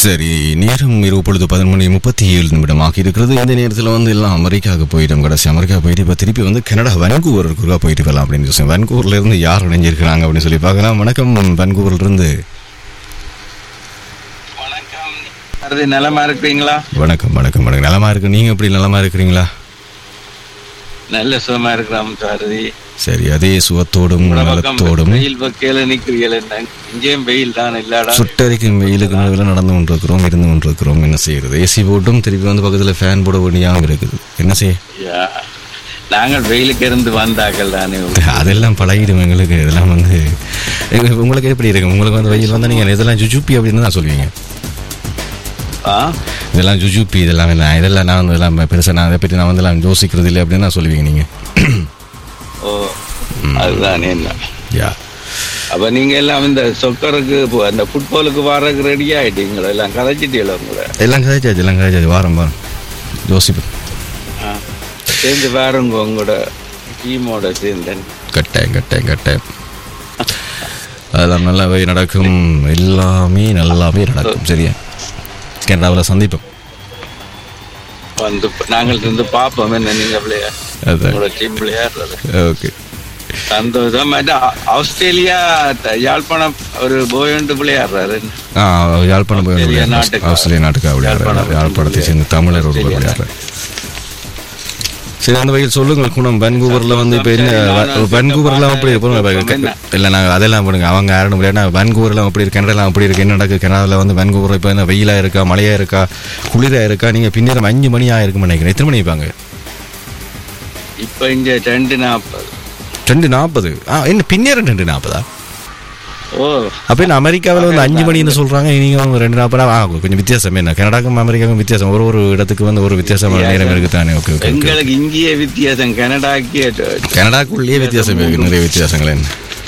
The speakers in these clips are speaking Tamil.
சரி நேரம் இரவு பொழுது பதினொரு மணி முப்பத்தி ஏழு நிமிடமாக இருக்கிறது இந்த நேரத்தில் வந்து எல்லாம் அமெரிக்காவுக்கு போயிட்டோம் கடைசி அமெரிக்கா போயிட்டு இப்போ திருப்பி வந்து கனடா வன்கூவருக்கு போயிட்டு வரலாம் அப்படின்னு சொல்லி வன்கூவர்ல இருந்து யார் இணைஞ்சிருக்கிறாங்க அப்படின்னு சொல்லி பார்க்கலாம் வணக்கம் வன்கூவர்ல இருந்து வணக்கம் அது நலமா இருக்கிறீங்களா வணக்கம் வணக்கம் வணக்கம் நலமா இருக்கு நீங்க எப்படி நலமா இருக்கிறீங்களா நல்ல சுகமா இருக்கிறோம் சாரதி சரி அதே சுகத்தோடும் உங்களோட பக்கம் நலத்தோடும் வெயில் பக்கையில நிக்கிறீர்கள் என்ன இங்கேயும் வெயில் தான் இல்லாடா சுட்டரிக்கும் வெயிலுக்கு நடுவில் நடந்து கொண்டிருக்கிறோம் இருந்து கொண்டிருக்கிறோம் என்ன செய்யறது ஏசி போட்டும் திருப்பி வந்து பக்கத்தில் ஃபேன் போட வேண்டியாகவும் இருக்குது என்ன செய்ய ஐயா, நாங்கள் வெயிலுக்கு இருந்து வந்தாக்கள் தானே அதெல்லாம் பழகிடும் எங்களுக்கு இதெல்லாம் வந்து எங்க- உங்களுக்கு எப்படி இருக்கு உங்களுக்கு வந்து வெயில் வந்தால் நீங்கள் இதெல்லாம் ஜுஜுப்பி அப்படின்னு தான் சொல்லுவீங்க ஆ? இதெல்லாம் ஜுஜுப்பி இதெல்லாம் என்ன இதெல்லாம் நான் வந்து இதெல்லாம் பெருசாக நான் அதை பற்றி நான் வந்து எல்லாம் யோசிக்கிறது இல்லை அப்படின்னு தான் சொல்லுவீங்க நீங்கள் ஓ அதுதான் என்ன யா அப்ப நீங்க எல்லாம் இந்த சொக்கருக்கு போ- அந்த ஃபுட்பாலுக்கு வர்றதுக்கு ரெடி ஆயிட்டீங்களா எல்லாம் கதைச்சிட்டீங்களா உங்களை எல்லாம் கதைச்சாச்சு எல்லாம் கதைச்சாச்சு வாரம் வாரம் யோசிப்பேன் ஆ. சேர்ந்து பாருங்க உங்களோட டீமோட சேர்ந்து கட்டாயம் கட்டாயம் கட்டாயம் அதெல்லாம் நல்லாவே நடக்கும் எல்லாமே நல்லாவே நடக்கும் சரியா கனடாவில் சந்திப்போம் வந்து நாங்கள் இருந்து பார்ப்போம் என்ன நீங்க பிள்ளையா அதான் உங்களோட டீம் விளையாடுறது ஓகே சந்தோஷம் மற்ற ஆ- ஆஸ்திரேலியா த- யாழ்ப்பாணம் ஒரு போயண்டு விளையாடுறாரு ஆ யாழ்ப்பாணம் போய் ஆஸ்திரேலியா விளையாடுறாரு. நாட்டுக்கு. ஆஸ்திரேலியா நாட்டுக்காக விளையாடுறாரு யாழ்ப்பாணம் யாழ்ப்பாணத்தை சேர்ந்து தமிழர் ஒருவர் ஆஸ்திரேலியா விளையாடுறாரு சரி அந்த வகையில் சொல்லுங்கள் குணம் வென்கூவரில் வந்து இப்போ என்ன சரி, நானும் வென்கூவரில் அப்படி என்ன? இருக்கும் இல்லை நாங்கள் அதெல்லாம் பண்ணுங்க அவங்க யாரும் விளையாடா வென்கூவரில் அப்படி இருக்கு கனடாலாம் அப்படி இருக்கு என்ன நடக்குது கனடாவில் வந்து வென்கூவர் இப்போ என்ன வெயிலாக இருக்கா மழையாக இருக்கா குளிராக இருக்கா நீங்கள் பின்னேரம் அஞ்சு மணி ஆயிருக்குன்னு நினைக்கிறேன் எத்தனை மணி வைப்பாங்க இப்ப இங்க ரெண்டு நாற்பது ரெண்டு நாற்பது ஆ என்ன பின்னேரம் ரெண்டு நாற்பதா ஓ அப்போ என்ன அமெரிக்காவில் வந்து அஞ்சு மணின்னு சொல்கிறாங்க நீங்கள் வந்து ரெண்டு நாற்பதா ஆ கொஞ்சம் வித்தியாசம் என்ன கனடாக்கும் அமெரிக்காவுக்கும் வித்தியாசம் ஒரு ஒரு இடத்துக்கு வந்து ஒரு வித்தியாசமான நேரம் இருக்குது தானே ஓகே ஓகே ஓகே எங்களுக்கு இங்கேயே வித்தியாசம் கனடாக்கே கனடாக்குள்ளேயே வித்தியாசம் இருக்கு நிறைய வித்தியாசங்கள் என்ன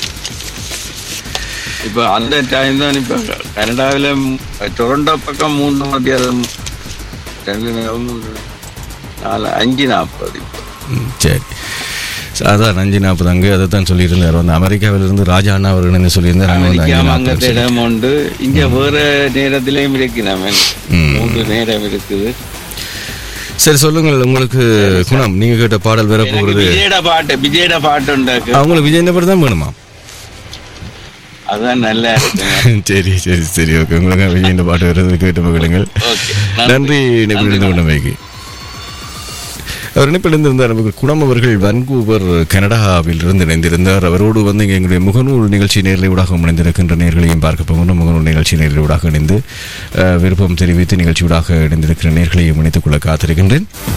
இப்ப அந்த டைம் தான் இப்ப கனடாவில ம், டொரண்டோ பக்கம் மூணு மத்தியானம் ரெண்டு நா- மூணு நாலு அஞ்சு நாற்பது இப்போ ம், சரி ச- அதான் அஞ்சு நாற்பது அங்கே அதை தான் சொல்லியிருந்தார் வந்து அமெரிக்காவிலிருந்து ராஜா அண்ணா அவர் இணைந்து சொல்லியிருந்தார் அங்கே வந்து அஞ்சு அமெரிக்கா நாற்பது அங்கத்த இடம் உண்டு இங்க வேற நேரத்திலயும் இருக்கு நம்ம ம். மூன்று நேரம் இருக்குது சரி சொல்லுங்கள் உங்களுக்கு குணம் நீங்க கேட்ட பாடல் வேற எனக்கு போகிறது விஜயட பாட்டு விஜயட பாட்டு உண்டாக்கு அவங்களுக்கு விஜய் நபர் தான் வேணுமா அதான் நல்லா இருக்குங்க சரி சரி சரி ஓகே உங்களுக்கு விஜய் இந்த பாட்டு வருது கேட்டு மகிழுங்கள் ஓகே நன்றி இணைப்பிலிருந்து உணவைக்கு அவர் இணைப்பிலிருந்து இருந்தார் நமக்கு குணம் அவர்கள் வன்கூவர் கனடாவில் இருந்து இணைந்திருந்தார் அவரோடு வந்து இங்கே எங்களுடைய முகநூல் நிகழ்ச்சி நேரில் ஊடாக இணைந்திருக்கின்ற நேர்களையும் பார்க்க போகணும் முகநூல் நிகழ்ச்சி நேரில் ஊடாக இணைந்து அஹ், விருப்பம் தெரிவித்து நிகழ்ச்சியூடாக இணைந்திருக்கிற நேர்களையும் இணைத்துக் கொள்ள காத்திருக்கின்றேன்